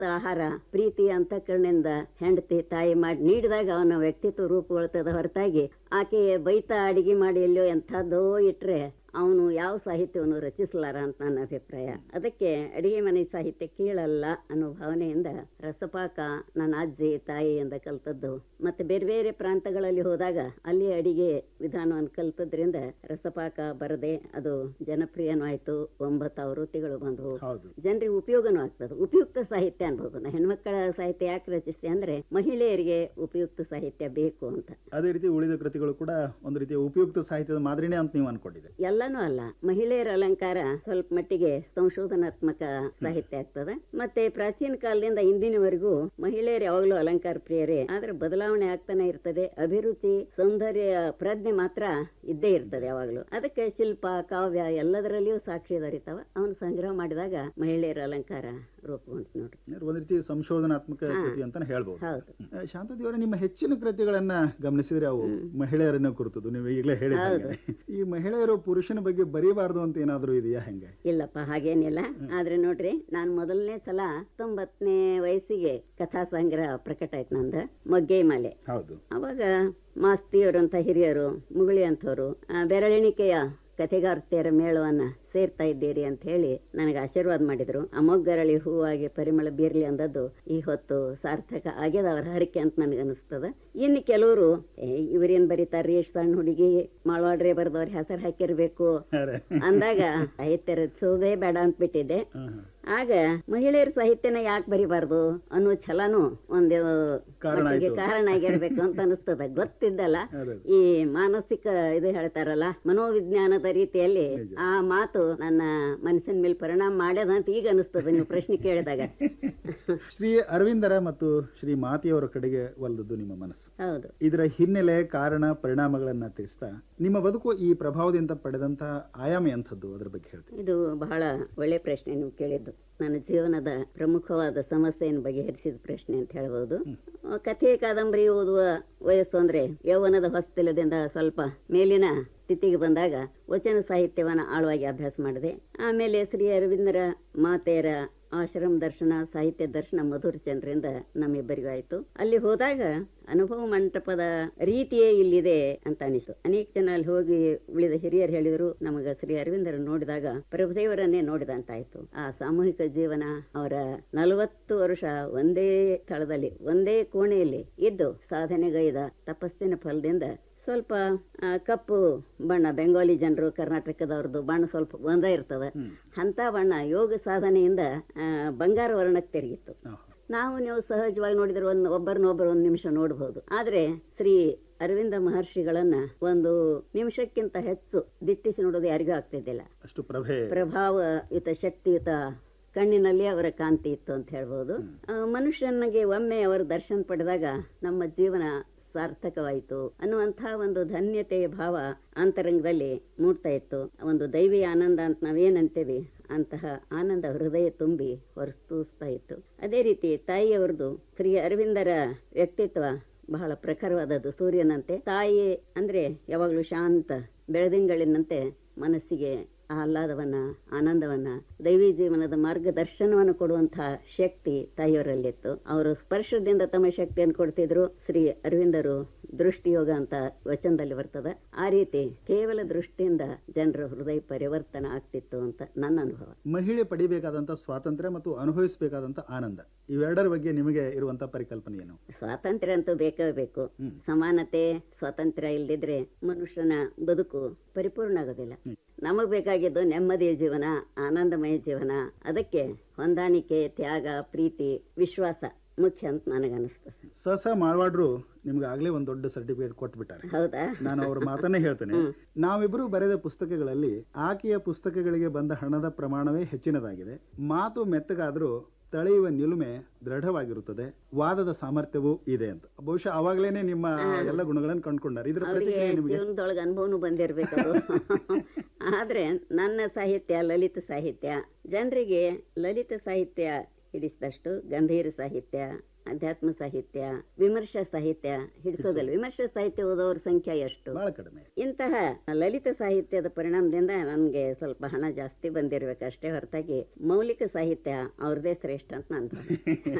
ಆಹಾರ ಪ್ರೀತಿ ಅಂತಃಕರಣದಿಂದ ಹೆಂಡತಿ ತಾಯಿ ಮಾಡಿ ನೀಡಿದಾಗ ಅವನ ವ್ಯಕ್ತಿತ್ವ ರೂಪುಗೊಳ್ತದ ಹೊರತಾಗಿ ಆಕೆ ಬೈತಾ ಅಡಿಗೆ ಮಾಡಿ ಎಲ್ಲೋ ಎಂಥದ್ದೋ ಇಟ್ರೆ ಅವನು ಯಾವ ಸಾಹಿತ್ಯವನ್ನು ರಚಿಸಲಾರ ಅಂತ ನನ್ನ ಅಭಿಪ್ರಾಯ ಅದಕ್ಕೆ ಅಡಿಗೆ ಮನೆ ಸಾಹಿತ್ಯ ಕೀಳಲ್ಲ ಅನ್ನೋ ಭಾವನೆಯಿಂದ ರಸಪಾಕ ನನ್ನ ಅಜ್ಜಿ ತಾಯಿಯಿಂದ ಕಲ್ತದ್ದು ಮತ್ತೆ ಬೇರೆ ಬೇರೆ ಪ್ರಾಂತಗಳಲ್ಲಿ ಹೋದಾಗ ಅಲ್ಲಿ ಅಡಿಗೆ ವಿಧಾನವನ್ನು ಕಲ್ತದ್ರಿಂದ ರಸಪಾಕ ಬರದೆ ಅದು ಜನಪ್ರಿಯನೂ ಆಯ್ತು ಒಂಬತ್ತು ಆವೃತ್ತಿಗಳು ಬಂದವು ಹೌದು ಜನರಿಗೆ ಉಪಯೋಗನೂ ಆಗ್ತದೆ ಉಪಯುಕ್ತ ಸಾಹಿತ್ಯ ಅನ್ಬೋದು ನಾ ಹೆಣ್ಮಕ್ಕಳ ಸಾಹಿತ್ಯ ಯಾಕೆ ರಚಿಸ್ತೆ ಅಂದ್ರೆ ಮಹಿಳೆಯರಿಗೆ ಉಪಯುಕ್ತ ಸಾಹಿತ್ಯ ಬೇಕು ಅಂತ ಅದೇ ರೀತಿ ಉಳಿದ ಕೃತಿಗಳು ಕೂಡ ಒಂದು ರೀತಿಯ ಉಪಯುಕ್ತ ಸಾಹಿತ್ಯದ ಮಾದರಿನೇ ಅಂತ ನೀವು ಅನ್ಕೊಂಡಿದೆ ಎಲ್ಲಾನು ಅಲ್ಲ ಮಹಿಳೆಯರ ಅಲಂಕಾರ ಸ್ವಲ್ಪ ಮಟ್ಟಿಗೆ ಸಂಶೋಧನಾತ್ಮಕ ಸಾಹಿತ್ಯ ಆಗ್ತದೆ ಮತ್ತೆ ಪ್ರಾಚೀನ ಕಾಲದಿಂದ ಇಂದಿನವರೆಗೂ ಮಹಿಳೆಯರು ಯಾವಾಗಲೂ ಅಲಂಕಾರ ಪ್ರಿಯರೇ ಆದ್ರೆ ಬದಲಾವಣೆ ಆಗ್ತಾನೆ ಇರ್ತದೆ ಅಭಿರುಚಿ ಸೌಂದರ್ಯ ಪ್ರಜ್ಞೆ ಮಾತ್ರ ಇದ್ದೇ ಇರ್ತದೆ ಯಾವಾಗಲೂ ಅದಕ್ಕೆ ಶಿಲ್ಪ ಕಾವ್ಯ ಎಲ್ಲದರಲ್ಲಿಯೂ ಸಾಕ್ಷಿ ದೊರೀತಾವ ಅವನು ಸಂಗ್ರಹ ಮಾಡಿದಾಗ ಮಹಿಳೆಯರ ಅಲಂಕಾರ ರೂಪುಗೊಂಡು ನೋಡ್ರಿ ಒಂದು ರೀತಿ ಸಂಶೋಧನಾತ್ಮಕ ಹಾ. ಕೃತಿ ಅಂತಾನೆ ಹೇಳ್ಬೋದು ಹೌದು ಆ, ಶಾಂತದಿ ಅವರೇ ನಿಮ್ಮ ಹೆಚ್ಚಿನ ಕೃತಿಗಳನ್ನ ಗಮನಿಸಿದ್ರೆ ಅವು ಮಹಿಳೆಯರನ್ನ ಕುರಿತದ್ದು ನೀವು ಈಗಲೇ ಹೇಳಿದ ಈ ಮಹಿಳೆಯರು ಪುರುಷನ ಬಗ್ಗೆ ಬರೀಬಾರ್ದು ಅಂತ ಏನಾದ್ರೂ ಇದೆಯಾ ಹೆಂಗೆ ಇಲ್ಲಪ್ಪ ಹಾಗೇನಿಲ್ಲ ಆದ್ರೆ ನೋಡ್ರಿ ನಾನ್ ಮೊದಲನೇ ಸಲ ತೊಂಬತ್ತನೇ ವಯಸ್ಸಿಗೆ ಕಥಾ ಸಂಗ್ರಹ ಪ್ರಕಟ ಆಯ್ತು ನಂದು ಮೊಗ್ಗೆ ಮಾಲೆ ಹೌದು ಅವಾಗ ಮಾಸ್ತಿಯವರಂತ ಹಿರಿಯರು ಮುಗುಳಿ ಅಂಥವ್ರು ಆ, ಬೆರಳೆಣಿಕೆಯ ಕಥೆಗಾರ್ತಿಯರ ಮೇಳವನ್ನ ಸೇರ್ತಾ ಇದ್ದೀರಿ ಅಂತ ಹೇಳಿ ನನಗೆ ಆಶೀರ್ವಾದ ಮಾಡಿದ್ರು ಅಮೊಗ್ಗರಳಿ ಹೂವಾಗಿ ಪರಿಮಳ ಬೀರ್ಲಿ ಅಂದದ್ದು ಈ ಹೊತ್ತು ಸಾರ್ಥಕ ಆಗ್ಯದ ಅವರ ಹರಕೆ ಅಂತ ನನಗೆ ಅನಿಸ್ತದ ಇನ್ನು ಕೆಲವರು ಇವರೇನ್ ಬರೀತಾರ್ರಿ ಎಷ್ಟು ಸಣ್ಣ ಹುಡುಗಿ ಮಾಳ್ವಾಡ್ರೆ ಬರ್ದವ್ರ ಹೆಸರು ಹಾಕಿರ್ಬೇಕು ಅರೆ. ಅಂದಾಗ ಸಾಹಿತ್ಯ ರಚಿಸೋದೇ ಬೇಡ ಅಂದ್ಬಿಟ್ಟಿದ್ದೆ ಹಾ, ಹಾ. ಆಗ ಮಹಿಳೆಯರ ಸಾಹಿತ್ಯನ ಯಾಕೆ ಬರಿಬಾರ್ದು ಅನ್ನೋ ಛಲನು ಒಂದು ಕಾರಣ ಮಟ್ಟಿಗೆ ಆಯ್ತು. ಕಾರಣ ಆಗಿರ್ಬೇಕು ಅಂತ ಅನಿಸ್ತದ ಗೊತ್ತಿದ್ದಲ್ಲ ಅದೇ. ಈ ಮಾನಸಿಕ ಇದು ಹೇಳ್ತಾರಲ್ಲ ಮನೋವಿಜ್ಞಾನದ ರೀತಿಯಲ್ಲಿ ಆ ಮಾತು ನನ್ನ ಮನಸ್ಸಿನ ಮೇಲೆ ಪರಿಣಾಮ ಮಾಡ್ಯದ ಅಂತ ಈಗ ಅನಿಸ್ತದ ನೀವು ಪ್ರಶ್ನೆ ಕೇಳಿದಾಗ ಶ್ರೀ ಅರವಿಂದರ ಮತ್ತು ಶ್ರೀ ಮಾತೆಯವರ ಕಡೆಗೆ ಒಲ್ದದ್ದು ನಿಮ್ಮ ಮನಸ್ಸು ಹೌದು ಇದರ ಹಿನ್ನೆಲೆ ಕಾರಣ ಪರಿಣಾಮಗಳನ್ನ ತಿಳಿಸ್ತಾ ನಿಮ್ಮ ಬದುಕು ಈ ಪ್ರಭಾವದಿಂದ ಪಡೆದಂತಹ ಆಯಾಮ ಎಂಥದ್ದು ಅದರ ಬಗ್ಗೆ ಹೇಳ್ತೀನಿ ಇದು ಬಹಳ ಒಳ್ಳೆ ಪ್ರಶ್ನೆ ನೀವು ಕೇಳಿದ್ದು ನನ್ನ ಜೀವನದ ಪ್ರಮುಖವಾದ ಸಮಸ್ಯೆಯನ್ನು ಬಗೆಹರಿಸಿದ ಪ್ರಶ್ನೆ ಅಂತ ಹೇಳ್ಬೋದು ಆ, ಕಥೆ ಕಾದಂಬರಿ ಓದುವ ವಯಸ್ಸು ಅಂದ್ರೆ ಯೌವನದ ಹೊಸ್ತಿಲದಿಂದ ಸ್ವಲ್ಪ ಮೇಲಿನ ಸ್ಥಿತಿಗೆ ಬಂದಾಗ ವಚನ ಸಾಹಿತ್ಯವನ್ನ ಆಳವಾಗಿ ಅಭ್ಯಾಸ ಮಾಡಿದೆ ಆಮೇಲೆ ಶ್ರೀ ಅರವಿಂದರ ಮಾತೆಯರ ಆಶ್ರಮ ದರ್ಶನ ಸಾಹಿತ್ಯ ದರ್ಶನ ಮಧುರ ಚಂದ್ರಿಂದ ನಮ್ಮಿಬ್ಬರಿಗೂ ಆಯ್ತು ಅಲ್ಲಿ ಹೋದಾಗ ಅನುಭವ ಮಂಟಪದ ರೀತಿಯೇ ಇಲ್ಲಿದೆ ಅಂತ ಅನಿಸ್ತು ಅನೇಕ ಜನ ಅಲ್ಲಿ ಹೋಗಿ ಉಳಿದ ಹಿರಿಯರು ಹೇಳಿದ್ರು ನಮಗ ಶ್ರೀ ಅರವಿಂದರ ನೋಡಿದಾಗ ಪ್ರಭುದೇವರನ್ನೇ ನೋಡಿದಂತಾಯ್ತು ಆ ಸಾಮೂಹಿಕ ಜೀವನ ಅವರ ನಲವತ್ತು ವರ್ಷ ಒಂದೇ ಸ್ಥಳದಲ್ಲಿ ಒಂದೇ ಕೋಣೆಯಲ್ಲಿ ಇದ್ದು ಸಾಧನೆಗೈದ ತಪಸ್ಸಿನ ಫಲದಿಂದ ಸ್ವಲ್ಪ ಆ, ಕಪ್ಪು ಬಣ್ಣ ಬೆಂಗಾಲಿ ಜನರು ಕರ್ನಾಟಕದವ್ರದ್ದು ಬಣ್ಣ ಸ್ವಲ್ಪ ಒಂದೇ ಇರ್ತದೆ ಅಂತ ಬಣ್ಣ ಯೋಗ ಸಾಧನೆಯಿಂದ ಆ, ಬಂಗಾರ ವರ್ಣಕ್ಕೆ ತಿರುಗಿತ್ತು ನಾವು ನೀವು ಸಹಜವಾಗಿ ನೋಡಿದ್ರೆ ಒಂದು ಒಬ್ಬರನ್ನೊಬ್ಬರು ಒಂದು ನಿಮಿಷ ನೋಡಬಹುದು ಆದ್ರೆ ಶ್ರೀ ಅರವಿಂದ ಮಹರ್ಷಿಗಳನ್ನ ಒಂದು ನಿಮಿಷಕ್ಕಿಂತ ಹೆಚ್ಚು ದಿಟ್ಟಿಸಿ ನೋಡೋದು ಯಾರಿಗೂ ಆಗ್ತಿದ್ದಿಲ್ಲ ಅಷ್ಟು ಪ್ರಭೆ ಪ್ರಭಾವಯುತ ಶಕ್ತಿಯುತ ಕಣ್ಣಿನಲ್ಲಿ ಅವರ ಕಾಂತಿ ಇತ್ತು ಅಂತ ಹೇಳ್ಬೋದು ಆ, ಮನುಷ್ಯನಿಗೆ ಒಮ್ಮೆ ಅವರ ದರ್ಶನ ಪಡೆದಾಗ ನಮ್ಮ ಜೀವನ ಸಾರ್ಥಕವಾಯಿತು ಅನ್ನುವಂತಹ ಒಂದು ಧನ್ಯತೆಯ ಭಾವ ಅಂತರಂಗದಲ್ಲಿ ಮೂಡ್ತಾ ಇತ್ತು ಒಂದು ದೈವಿ ಆನಂದ ಅಂತ ನಾವೇನಂತೇವಿ ಅಂತಹ ಆನಂದ ಹೃದಯ ತುಂಬಿ ಹೊರತೂಸ್ತಾ ಇತ್ತು ಅದೇ ರೀತಿ ತಾಯಿಯವರದು ಶ್ರೀ ಅರವಿಂದರ ವ್ಯಕ್ತಿತ್ವ ಬಹಳ ಪ್ರಖರವಾದದ್ದು ಸೂರ್ಯನಂತೆ ತಾಯಿ ಅಂದ್ರೆ ಯಾವಾಗಲೂ ಶಾಂತ ಬೆಳದಿಂಗಳಿನಂತೆ ಮನಸ್ಸಿಗೆ ಆಹ್ಲಾದವನ್ನ ಆನಂದವನ್ನ ದೈವಿ ಜೀವನದ ಮಾರ್ಗದರ್ಶನವನ್ನು ಕೊಡುವಂತಹ ಶಕ್ತಿ ತಾಯಿಯವರಲ್ಲಿತ್ತು ಅವರು ಸ್ಪರ್ಶದಿಂದ ತಮ್ಮ ಶಕ್ತಿಯನ್ನು ಕೊಡ್ತಿದ್ರು ಶ್ರೀ ಅರವಿಂದರು ದೃಷ್ಟಿಯೋಗ ಅಂತ ವಚನದಲ್ಲಿ ಬರ್ತದೆ ಆ ರೀತಿ ಕೇವಲ ದೃಷ್ಟಿಯಿಂದ ಜನರ ಹೃದಯ ಪರಿವರ್ತನ ಆಗ್ತಿತ್ತು ಅಂತ ನನ್ನ ಅನುಭವ ಮಹಿಳೆ ಪಡಿಬೇಕಾದಂತ ಸ್ವಾತಂತ್ರ್ಯ ಮತ್ತು ಅನುಭವಿಸಬೇಕಾದಂತ ಆನಂದ ಇವೆರಡರ ಬಗ್ಗೆ ನಿಮಗೆ ಇರುವಂತ ಪರಿಕಲ್ಪನೆ ಏನು ಸ್ವಾತಂತ್ರ್ಯ ಅಂತೂ ಬೇಕೇ ಬೇಕು ಸಮಾನತೆ ಸ್ವಾತಂತ್ರ್ಯ ಇಲ್ದಿದ್ರೆ ಮನುಷ್ಯನ ಬದುಕು ಪರಿಪೂರ್ಣ ಆಗೋದಿಲ್ಲ ನಮಗ್ ಬೇಕಾಗಿದ್ದು ನೆಮ್ಮದಿಯ ಜೀವನ ಆನಂದಮಯ ಜೀವನ ಅದಕ್ಕೆ ಹೊಂದಾಣಿಕೆ ತ್ಯಾಗ ಪ್ರೀತಿ ವಿಶ್ವಾಸ ಮುಖ್ಯ ಅಂತ ನನಗನ್ನಿಸ್ತದೆ ಸಹಸ ಮಾರ್ವಾಡ್ರು ನಿಮ್ಗೆ ಆಗ್ಲೇ ಒಂದ್ ದೊಡ್ಡ ಸರ್ಟಿಫಿಕೇಟ್ ಕೊಟ್ಬಿಟ್ಟಾರೆ ಹೌದಾ ನಾನು ಅವ್ರ ಮಾತನ್ನೇ ಹೇಳ್ತೇನೆ ನಾವಿಬ್ರು ಬರೆದ ಪುಸ್ತಕಗಳಲ್ಲಿ ಆಕೆಯ ಪುಸ್ತಕಗಳಿಗೆ ಬಂದ ಹಣದ ಪ್ರಮಾಣವೇ ಹೆಚ್ಚಿನದಾಗಿದೆ ಮಾತು ಮೆತ್ತಗಾದ್ರೂ ತಳೆಯುವ ನಿಲುಮೆ ದೃಢವಾಗಿರುತ್ತದೆ ವಾದದ ಸಾಮರ್ಥ್ಯವೂ ಇದೆ ಅಂತ ಬಹುಶಃ ಅವಾಗ್ಲೇನೆ ನಿಮ್ಮ ಎಲ್ಲ ಗುಣಗಳನ್ನು ಕಂಡುಕೊಂಡಾರೆ ಇದ್ರ ಅವರಿಗೆ ಪ್ರತಿಕ್ರಿಯೆ ನಿಮಗೆ ಜೀವನದೊಳಗೆ ಅನುಭವನು ಬಂದಿರ್ಬೇಕದು ಆದ್ರೆ ನನ್ನ ಸಾಹಿತ್ಯ ಲಲಿತ ಸಾಹಿತ್ಯ ಜನರಿಗೆ ಲಲಿತ ಸಾಹಿತ್ಯ ಹಿಡಿಸಿದಷ್ಟು ಗಂಭೀರ ಸಾಹಿತ್ಯ ಅಧ್ಯಾತ್ಮ ಸಾಹಿತ್ಯ ವಿಮರ್ಶಾ ಸಾಹಿತ್ಯ ಹಿಡಿಸೋದಿಲ್ಲ ವಿಮರ್ಶಾ ಸಾಹಿತ್ಯ ಓದೋರ ಸಂಖ್ಯೆ ಎಷ್ಟು ಬಹಳ ಕಡಿಮೆ ಇಂತಹ ಲಲಿತ ಸಾಹಿತ್ಯದ ಪರಿಣಾಮದಿಂದ ನನಗೆ ಸ್ವಲ್ಪ ಹಣ ಜಾಸ್ತಿ ಬಂದಿರ್ಬೇಕಷ್ಟೇ ಹೊರತಾಗಿ ಮೌಲಿಕ ಸಾಹಿತ್ಯ ಅವ್ರದೇ ಶ್ರೇಷ್ಠ ಅಂತ ನಾನು ಭಾವಿಸ್ತೀನಿ.